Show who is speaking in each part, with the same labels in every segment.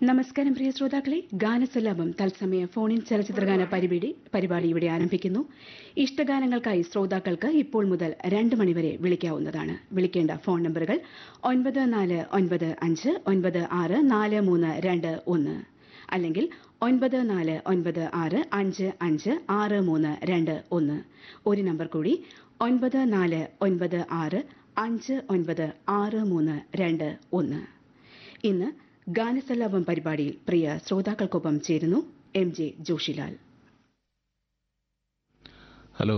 Speaker 1: നമസ്കാരം പ്രിയ ശ്രോതാക്കളെ ഗാനസല്ലാപം തത്സമയ ഫോണിൻ ചലച്ചിത്രഗാന പരിപാടി പരിപാടി ഇവിടെ ആരംഭിക്കുന്നു ഇഷ്ടഗാനങ്ങൾക്കായി ശ്രോതാക്കൾക്ക് ഇപ്പോൾ മുതൽ രണ്ട് മണിവരെ വിളിക്കാവുന്നതാണ് വിളിക്കേണ്ട ഫോൺ നമ്പറുകൾ ഒൻപത് നാല് ഒൻപത് അഞ്ച് ഒൻപത് ആറ് നാല് മൂന്ന് രണ്ട് ഒന്ന് അല്ലെങ്കിൽ ഒൻപത് നാല് ഒൻപത് ആറ് അഞ്ച് അഞ്ച് ആറ് മൂന്ന് രണ്ട് ഒന്ന് ഒരു നമ്പർ കൂടി ഒൻപത് നാല് ഒൻപത് ആറ് അഞ്ച് ഒൻപത് ആറ് മൂന്ന് രണ്ട് ഒന്ന് ഇന്ന് ഗാനസല്ലാപം പരിപാടിയിൽ പ്രിയ ശ്രോതാക്കൾക്കൊപ്പം ചേരുന്നു M J Joshilal
Speaker 2: hello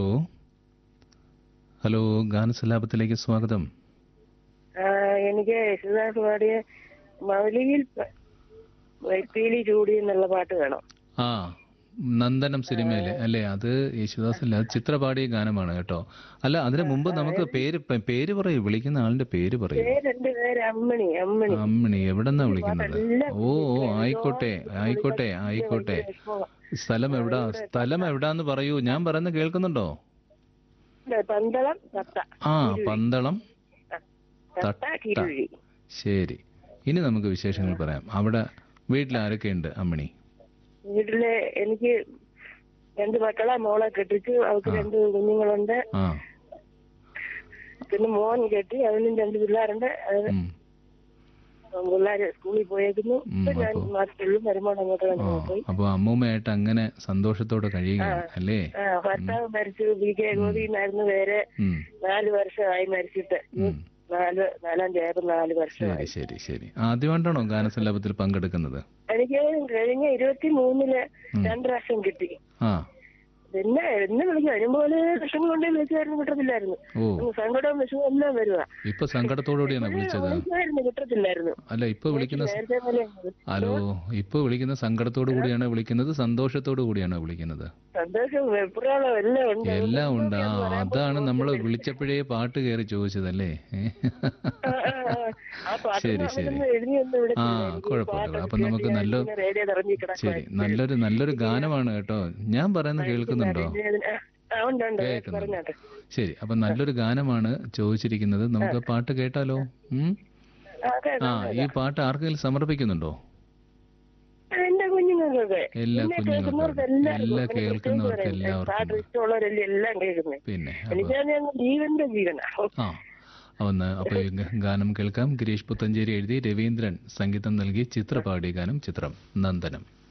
Speaker 2: hello ഗാനസലാപത്തിലേക്ക് സ്വാഗതം
Speaker 3: ആ, എനിക്ക് യേശുദാസ് പാടിയ മൗലിയിൽ പ- വൈപ്പീലി ചൂടി എന്നുള്ള പാട്ട് വേണം
Speaker 2: ആ നന്ദനം സിനിമയിലെ അല്ലേ അത് യേശുദാസ് അല്ല അത് ചിത്ര പാടിയ ഗാനമാണ് കേട്ടോ അല്ല അതിന് മുമ്പ് നമുക്ക് പേര് പ- പേര് പറയൂ വിളിക്കുന്ന ആളിന്റെ പേര് പറയൂ
Speaker 3: പേരെന്റെ പേര് അമ്മണി അമ്മണി
Speaker 2: അമ്മിണി എവിടെന്നാ വിളിക്കുന്നത് ഓ ഓ ആയിക്കോട്ടെ ആയിക്കോട്ടെ ആയിക്കോട്ടെ സ്ഥലം എവിടാ സ്ഥലം എവിടാന്ന് പറയൂ ഞാൻ പറയുന്നത് കേൾക്കുന്നുണ്ടോ
Speaker 3: ഇത് പന്തളം തത്ത
Speaker 2: ആ പന്തളം
Speaker 3: തത്ത കിരുഴി
Speaker 2: ശരി ഇനി നമുക്ക് വിശേഷങ്ങൾ പറയാം അവിടെ വീട്ടിൽ ആരൊക്കെയുണ്ട് അമ്മിണി
Speaker 3: വീട്ടില് എനിക്ക് രണ്ട് മക്കളെ മോളെ കെട്ടിച്ചു അവർക്ക് രണ്ട് കുഞ്ഞുങ്ങളുണ്ട്
Speaker 2: ആ
Speaker 3: പിന്നെ മോൻ കെട്ടി അവനും രണ്ട് പിള്ളേരുണ്ട് അത്
Speaker 2: ഉം.
Speaker 3: പിള്ളേര് സ്കൂളിൽ പോയേക്കുന്നു ഇപ്പൊ
Speaker 2: ഉം,
Speaker 3: ഞാൻ
Speaker 2: അപ്പൊ-
Speaker 3: മാത്രമേ വരുമ്പോൾ അങ്ങോട്ട്
Speaker 2: ഓ
Speaker 3: തന്നെ പോയി
Speaker 2: അപ്പൊ അമ്മൂമ്മയായിട്ട് അങ്ങനെ സന്തോഷത്തോടെ കഴിയുകയാണ് അല്ലേ
Speaker 3: ആ ഭർത്താവ് മരിച്ചു ബി കെ ഗോപിന്നായിരുന്നു പേര്
Speaker 2: ഉം.
Speaker 3: നാല് വർഷമായി മരിച്ചിട്ട്
Speaker 2: ഉം.
Speaker 3: നാല് നാലാം തീയതി ആയപ്പോ നാല്
Speaker 2: ശരി
Speaker 3: വർഷമായി
Speaker 2: ശരി ശരി ആദ്യമായിട്ടാണോ ഗാനസല്ലാപത്തിൽ പങ്കെടുക്കുന്നത്
Speaker 3: എനിക്ക് കഴിഞ്ഞ ഇരുപത്തി മൂന്നില് രണ്ട് പ്രാവശ്യം കിട്ടി
Speaker 2: ആ
Speaker 3: പിന്നെ എന്നെ വിളിക്കും വരുമ്പോലെ വിഷമം കൊണ്ടേ വിളിച്ചായിരുന്നു കിട്ടത്തില്ലായിരുന്നു
Speaker 2: ഓ
Speaker 3: ഉം, സങ്കടവും വിഷമവും എല്ലാം വരുക
Speaker 2: ഇപ്പൊ സങ്കടത്തോടുകൂടിയാണ് വിളിച്ചത്
Speaker 3: വിളിച്ചായിരുന്നു കിട്ടത്തില്ലായിരുന്നു
Speaker 2: അല്ല ഇപ്പൊ വിളിക്കുന്ന സ-
Speaker 3: നേരത്തെ പോലെ
Speaker 2: ഹലോ ഇപ്പൊ വിളിക്കുന്ന സങ്കടത്തോടു കൂടിയാണ് വിളിക്കുന്നത് സന്തോഷത്തോടു കൂടിയാണ് വിളിക്കുന്നത്
Speaker 3: സന്തോഷം വെപ്രാളം എല്ലാം ഉണ്ട്
Speaker 2: എല്ലാം ഉണ്ട് ആ അതാണ് നമ്മൾ വിളിച്ചപ്പോഴേ പാട്ട് കയറി ചോദിച്ചതല്ലേ ഏ?
Speaker 3: ആ, ആ, ആ. ആ പാട്ട്
Speaker 2: ശരി ശരി
Speaker 3: അവരൊന്നും എഴുതിയൊന്നും ഇവിടെ
Speaker 2: ആ
Speaker 3: ഇല്ല. എനിക്ക് ഈ
Speaker 2: കുഴപ്പമില്ല
Speaker 3: പാട്ടൊക്കെ
Speaker 2: അപ്പൊ നമുക്ക്
Speaker 3: കേട്ട്
Speaker 2: നല്ല
Speaker 3: ഞാൻ റേഡിയോ നിറഞ്ഞു
Speaker 2: ശരി നല്ലൊരു നല്ലൊരു ഗാനമാണ് കേട്ടോ ഞാൻ പറയുന്നത് കേൾക്കുന്നുണ്ടോ
Speaker 3: ആ ഉണ്ട് ഉണ്ട്
Speaker 2: കേൾക്കുന്നുണ്ട്
Speaker 3: പറഞ്ഞോട്ടെ
Speaker 2: ശരി അപ്പൊ നല്ലൊരു ഗാനമാണ് ചോദിച്ചിരിക്കുന്നത് നമുക്ക് പാട്ട് കേട്ടാലോ ഉം?
Speaker 3: ആ, കേട്ടോ.
Speaker 2: ആ ഈ പാട്ട് ആർക്കെങ്കിലും സമർപ്പിക്കുന്നുണ്ടോ
Speaker 3: എന്റെ കുഞ്ഞുങ്ങൾക്കൊക്കെ
Speaker 2: എല്ലാ
Speaker 3: എന്നെ
Speaker 2: കുഞ്ഞുങ്ങൾക്കും
Speaker 3: കേൾക്കുന്നവർക്ക് എല്ലാവർക്കും
Speaker 2: എല്ലാ
Speaker 3: എനിക്ക്
Speaker 2: കേൾക്കുന്നവർക്ക്
Speaker 3: പ്രത്യേകിച്ച് പറയാം.
Speaker 2: എല്ലാവർക്കും
Speaker 3: പാട്ട് ഇഷ്ടമുള്ളവരല്ലേ എല്ലാം കേൾക്കുന്നത്
Speaker 2: പിന്നെ അപ്പൊ
Speaker 3: എനിക്കാണ് ഞങ്ങൾ ജീവന്റെ ജീവനാ
Speaker 2: ആ ഒന്ന് അപ്പൊ ഈ ഗ- ഗാനം കേൾക്കാം ഗിരീഷ് പുത്തഞ്ചേരി എഴുതി രവീന്ദ്രൻ സംഗീതം നൽകി ചിത്ര പാടിയ ഗാനം ചിത്രം നന്ദനം